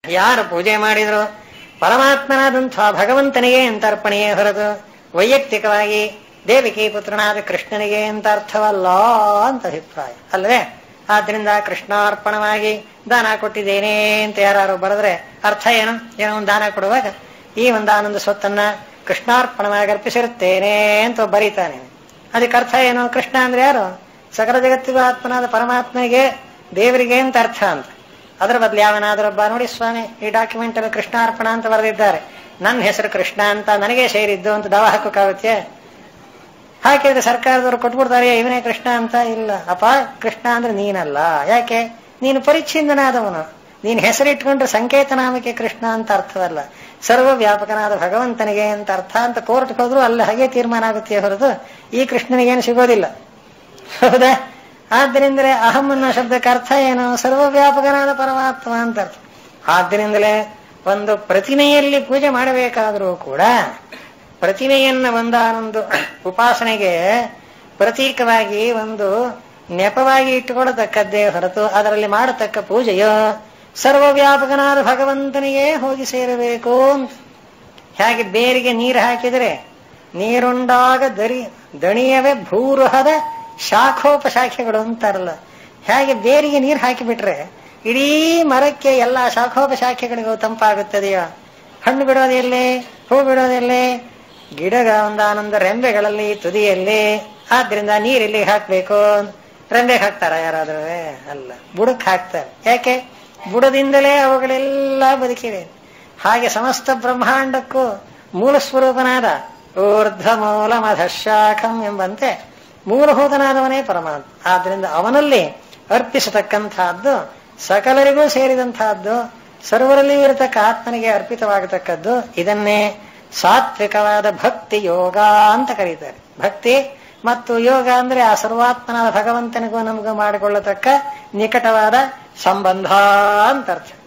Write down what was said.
ಯಾರು ಪೂಜೆ ಮಾಡಿದ್ರು ಪರಮಾತ್ಮನಾದಂಥ ಭಗವಂತನಿಗೆ ಅಂತ ಅರ್ಪಣೆಯೇ ಹೊರತು ವೈಯಕ್ತಿಕವಾಗಿ ದೇವಿಕಿ ಪುತ್ರನಾದ ಕೃಷ್ಣನಿಗೆ ಅಂತ ಅರ್ಥವಲ್ಲ ಅಂತ ಅಭಿಪ್ರಾಯ ಅಲ್ವೇ ಆದ್ರಿಂದ ಕೃಷ್ಣಾರ್ಪಣವಾಗಿ ದಾನ ಕೊಟ್ಟಿದ್ದೇನೆ ಅಂತ ಯಾರು ಬರೆದ್ರೆ ಅರ್ಥ ಏನು ಏನೋ ಒಂದು ದಾನ ಕೊಡುವಾಗ ಈ ಒಂದು ಆನಂದ ಸ್ವತ್ತನ್ನ ಕೃಷ್ಣಾರ್ಪಣವಾಗಿ ಅರ್ಪಿಸಿರುತ್ತೇನೆ ಅಂತ ಬರೀತಾನೆ ಅದಕ್ಕೆ ಅರ್ಥ ಏನು ಕೃಷ್ಣ ಅಂದ್ರೆ ಯಾರು ಸಕಲ ಜಗತ್ತಿಗೂ ಆತ್ಮನಾದ ಪರಮಾತ್ಮನಿಗೆ ದೇವರಿಗೆ ಅಂತ ಅರ್ಥ ಅಂತ ಅದರ ಬದಲು ಯಾವನಾದ್ರೊಬ್ಬ ನೋಡಿ ಸ್ವಾಮಿ ಈ ಡಾಕ್ಯುಮೆಂಟ್ ಅಲ್ಲಿ ಕೃಷ್ಣಾರ್ಪಣ ಅಂತ ಬರೆದಿದ್ದಾರೆ ನನ್ನ ಹೆಸರು ಕೃಷ್ಣ ಅಂತ ನನಗೆ ಸೇರಿದ್ದು ಅಂತ ದಾವ ಹಾಕೋಕ್ಕಾಗುತ್ತೆ ಹಾಕಿದ್ರೆ ಸರ್ಕಾರದವರು ಕೊಟ್ಬಿಡ್ತಾರೆ ಇವನೇ ಕೃಷ್ಣ ಅಂತ ಇಲ್ಲ ಅಪ್ಪ ಕೃಷ್ಣ ಅಂದ್ರೆ ನೀನಲ್ಲ ಯಾಕೆ ನೀನು ಪರಿಚ್ಛಿನ್ನನಾದವನು ನೀನ್ ಹೆಸರಿಟ್ಕೊಂಡ್ರೆ ಸಂಕೇತನಾಮಕ್ಕೆ ಕೃಷ್ಣ ಅಂತ ಅರ್ಥವಲ್ಲ ಸರ್ವ ವ್ಯಾಪಕನಾದ ಭಗವಂತನಿಗೆ ಅಂತ ಅರ್ಥ ಅಂತ ಕೋರ್ಟ್ ಹೋದ್ರು ಅಲ್ಲಿ ಹಾಗೆ ತೀರ್ಮಾನ ಆಗುತ್ತೆ ಹೊರತು ಈ ಕೃಷ್ಣನಿಗೇನು ಸಿಗೋದಿಲ್ಲ ಹೌದಾ ಆದ್ದರಿಂದಲೇ ಅಹಂ ಅನ್ನೋ ಶಬ್ದಕ್ಕೆ ಅರ್ಥ ಏನು ಸರ್ವವ್ಯಾಪಕನಾದ ಪರಮಾತ್ಮ ಅಂತ ಅರ್ಥ ಆದ್ದರಿಂದಲೇ ಒಂದು ಪ್ರತಿಮೆಯಲ್ಲಿ ಪೂಜೆ ಮಾಡಬೇಕಾದರೂ ಕೂಡ ಪ್ರತಿಮೆಯನ್ನ ಒಂದಾನೊಂದು ಉಪಾಸನೆಗೆ ಪ್ರತೀಕವಾಗಿ ಒಂದು ನೆಪವಾಗಿ ಇಟ್ಟುಕೊಳ್ಳತಕ್ಕದ್ದೇ ಹೊರತು ಅದರಲ್ಲಿ ಮಾಡತಕ್ಕ ಪೂಜೆಯೋ ಸರ್ವವ್ಯಾಪಕನಾದ ಭಗವಂತನಿಗೆ ಹೋಗಿ ಸೇರಬೇಕು ಅಂತ ಹೇಗೆ ಬೇರಿಗೆ ನೀರು ಹಾಕಿದರೆ ನೀರುಂಡಾಗ ದರಿ ದಣಿಯವೇ ಭೂರುಹದ ಶಾಖೋಪಶಾಖೆಗಳು ಅಂತಾರಲ್ಲ ಹೇಗೆ ಬೇರಿಗೆ ನೀರು ಹಾಕಿಬಿಟ್ರೆ ಇಡೀ ಮರಕ್ಕೆ ಎಲ್ಲ ಶಾಖೋಪಶಾಖೆಗಳಿಗೂ ತಂಪಾಗುತ್ತದೆಯೋ ಹಣ್ಣು ಬಿಡೋದೆಲ್ಲೇ ಹೂ ಬಿಡೋದೆಲ್ಲೇ ಗಿಡಗ ಒಂದಾನೊಂದು ರೆಂಬೆಗಳಲ್ಲಿ ತುದಿಯಲ್ಲಿ ಆದ್ರಿಂದ ನೀರಿಲ್ಲಿ ಹಾಕ್ಬೇಕು ರೆಂಬೆಗೆ ಹಾಕ್ತಾರ ಯಾರಾದ್ರೂ ಅಲ್ಲ ಬುಡಕ್ ಹಾಕ್ತಾರೆ ಯಾಕೆ ಬುಡದಿಂದಲೇ ಅವುಗಳೆಲ್ಲ ಬದುಕಿವೆ ಹಾಗೆ ಸಮಸ್ತ ಬ್ರಹ್ಮಾಂಡಕ್ಕೂ ಮೂಲ ಸ್ವರೂಪನಾದ ಊರ್ಧ್ವ ಮೂಲ ಮಧಶಾಖಂ ಎಂಬಂತೆ ಮೂಲಭೂತನಾದವನೇ ಪರಮಾತ್ಮ ಆದ್ರಿಂದ ಅವನಲ್ಲಿ ಅರ್ಪಿಸತಕ್ಕಂತಹದ್ದು ಸಕಲರಿಗೂ ಸೇರಿದಂತಹದ್ದು ಸರ್ವರಲ್ಲಿಯೂ ಇರತಕ್ಕ ಆತ್ಮನಿಗೆ ಅರ್ಪಿತವಾಗತಕ್ಕದ್ದು ಇದನ್ನೇ ಸಾತ್ವಿಕವಾದ ಭಕ್ತಿ ಯೋಗ ಅಂತ ಕರೀತಾರೆ ಭಕ್ತಿ ಮತ್ತು ಯೋಗ ಅಂದ್ರೆ ಆ ಸರ್ವಾತ್ಮನಾದ ಭಗವಂತನಿಗೂ ನಮಗೂ ಮಾಡಿಕೊಳ್ಳತಕ್ಕ ನಿಕಟವಾದ ಸಂಬಂಧ ಅಂತ ಅರ್ಥ